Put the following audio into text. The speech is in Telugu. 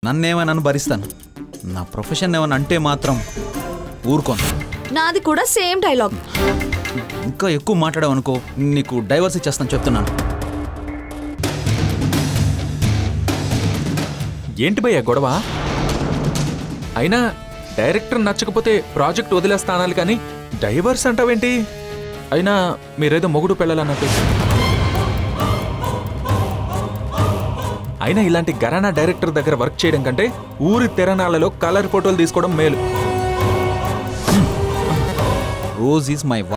నన్నేమైనా నన్ను భరిస్తాను నా ప్రొఫెషన్ ఏమైనా అంటే మాత్రం ఊరుకోను నాది కూడా సేమ్ డైలాగ్ ఇంకా ఎక్కువ మాట్లాడావు అనుకో నీకు డైవర్స్ ఇచ్చేస్తాను చెప్తున్నాను ఏంటి భయ్యా గొడవ అయినా డైరెక్టర్ నచ్చకపోతే ప్రాజెక్ట్ వదిలేస్తానాలి కానీ డైవర్స్ అంటావేంటి అయినా మీరేదో మొగుడు పెళ్ళాలన్నట్టు అయినా ఇలాంటి గరానా డైరెక్టర్ దగ్గర వర్క్ చేయడం కంటే ఊరి తెరణాలలో కలర్ ఫోటోలు తీసుకోవడం మేలు రోజ్ ఈజ్ మై